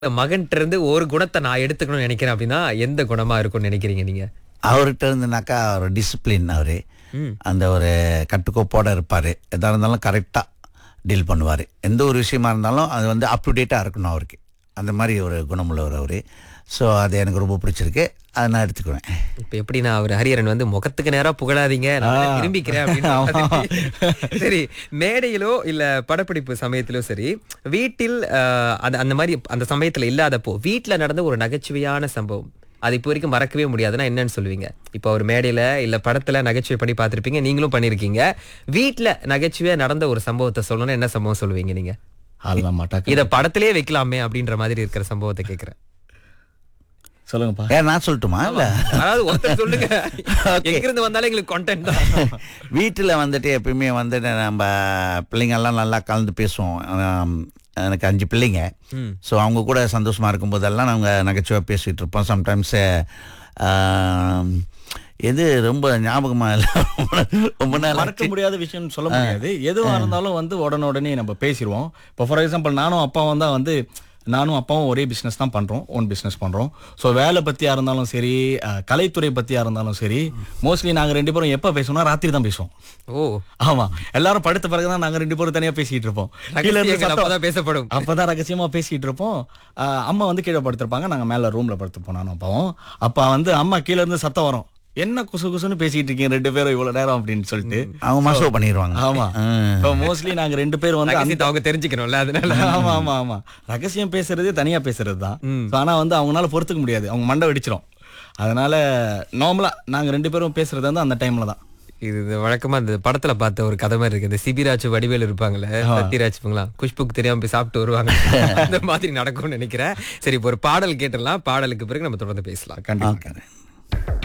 மகன்கிட்ட இருந்து ஒரு குணத்தை நான் எடுத்துக்கணும்னு நினைக்கிறேன் அப்படின்னா எந்த குணமா இருக்கும்னு நினைக்கிறீங்க நீங்க அவர்கிட்ட இருந்துனாக்கா ஒரு டிசிப்ளின் அவர் அந்த ஒரு கட்டுக்கோப்போட இருப்பார் எதாக இருந்தாலும் கரெக்டாக டீல் பண்ணுவார் எந்த ஒரு விஷயமா இருந்தாலும் அது வந்து அப் டு டேட்டாக இருக்கணும் அவருக்கு அந்த மாதிரி ஒரு குணமுள்ளவர் அவர் ஸோ அது எனக்கு ரொம்ப பிடிச்சிருக்கு அதை நான் எடுத்துக்குவேன் இப்ப எப்படின்னா அவர் ஹரியரன் வந்து முகத்துக்கு நேரா புகழாதீங்க நான் வேணா திரும்பிக்கிறேன் அப்படின்னு மாதிரி. சரி மேடையிலோ இல்ல படப்பிடிப்பு சமயத்திலோ சரி வீட்டில் அஹ், அந்த அந்த மாதிரி அந்த சமயத்துல இல்லாதப்போ வீட்ல நடந்த ஒரு நகைச்சுவையான சம்பவம் அது இப்போ வரைக்கும் மறக்கவே முடியாதுன்னா என்னன்னு சொல்லுவீங்க இப்போ ஒரு மேடையில இல்ல படத்துல நகைச்சுவை பண்ணி பார்த்திருப்பீங்க நீங்களும் பண்ணிருக்கீங்க வீட்ல நகைச்சுவையா நடந்த ஒரு சம்பவத்தை சொல்லணும்னா என்ன சம்பவம் சொல்லுவீங்க நீங்க ஆளலாம் மாட்டாக்க இத படத்திலேயே வைக்கலாமே அப்படின்ற மாதிரி இருக்கிற சம்பவத்தை கேக்குறேன் சொல்லுங்கப்பா ஏன் நான் சொல்லட்டுமா இல்லை அதாவது ஒருத்தர் சொல்லுங்க எங்கிருந்து வந்தாலும் எங்களுக்கு கண்டென்ட் தான் வீட்டில் வந்துட்டு எப்பயுமே வந்துட்டு நம்ம பிள்ளைங்கெல்லாம் நல்லா கலந்து பேசுவோம் ஆம், எனக்கு அஞ்சு பிள்ளைங்க ஸோ அவங்க கூட சந்தோஷமாக இருக்கும்போதெல்லாம் நாங்கள் நகைச்சுவாக பேசிகிட்டு இருப்போம் சம்டைம்ஸ் எது ரொம்ப ஞாபகமாக இல்லை ரொம்ப நாள் மறக்க முடியாத விஷயம் சொல்ல முடியாது எதுவா இருந்தாலும் வந்து உடனே உடனே நம்ம பேசிடுவோம் இப்போ ஃபார் எக்ஸாம்பிள் நானும் அப்பாவும் தான் வந்து நானும் அப்பாவும் ஒரே பிஸ்னஸ் தான் பண்றோம் ஓன் பிஸ்னஸ் பண்றோம் ஸோ வேலை பத்தியா இருந்தாலும் சரி அஹ், கலைத்துறை பத்தியா இருந்தாலும் சரி மோஸ்ட்லி நாங்க ரெண்டு பேரும் எப்ப பேசுவோம்னா ராத்திரி தான் பேசுவோம் ஓ ஆமா எல்லாரும் படுத்த பிறகுதான் நாங்க ரெண்டு பேரும் தனியா பேசிட்டு இருப்போம் கீழ இருந்து ரகசியங்கள் சத்தம் அப்பதான் பேசப்படும் அப்பதான் ரகசியமா பேசிட்டு இருப்போம் ஆஹ் அம்மா வந்து கீழே படுத்திருப்பாங்க நாங்க மேல ரூம்ல படுத்துப்போம் நானும் அப்பாவும் அப்பா வந்து அம்மா கீழ இருந்து சத்தம் வரும் என்ன குசு குசுன்னு பேசிட்டு இருக்கீங்க ரெண்டு பேரும் இவ்வளவு நேரம் அப்படின்னு சொல்லிட்டு அவங்க மசோ பண்ணிடுவாங்க ஆமா இப்போ மோஸ்ட்லி நாங்க ரெண்டு பேரும் வந்து அந்த- ரகசியத்தை அவங்க தெரிஞ்சுக்கணும்ல அதனால ஆமா ஆமா ஆமா ரகசியம் பேசுறது தனியா பேசுறது தான் ஆனா வந்து அவங்களால பொறுத்துக்க முடியாது அவங்க மண்டை வெடிச்சிரும் அதனால நார்மலா நாங்க ரெண்டு பேரும் பேசுறது வந்து அந்த டைம்ல தான் இது இது வழக்கமா இந்த படத்துல பார்த்த ஒரு கதை மாதிரி இருக்கு இந்த சிபிராஜ் வடிவேல் இருப்பாங்கல்ல சத்யராஜ் இவங்களா குஷ்புக்கு தெரியாம போய் சாப்பிட்டு வருவாங்க அந்த மாதிரி நடக்கும்னு நினைக்கிறேன் சரி இப்போ ஒரு பாடல் கேட்டுடலாம் பாடலுக்கு பிறகு நம்ம தொடர்ந்து பேசலாம் கண்டிப்பா ஓகே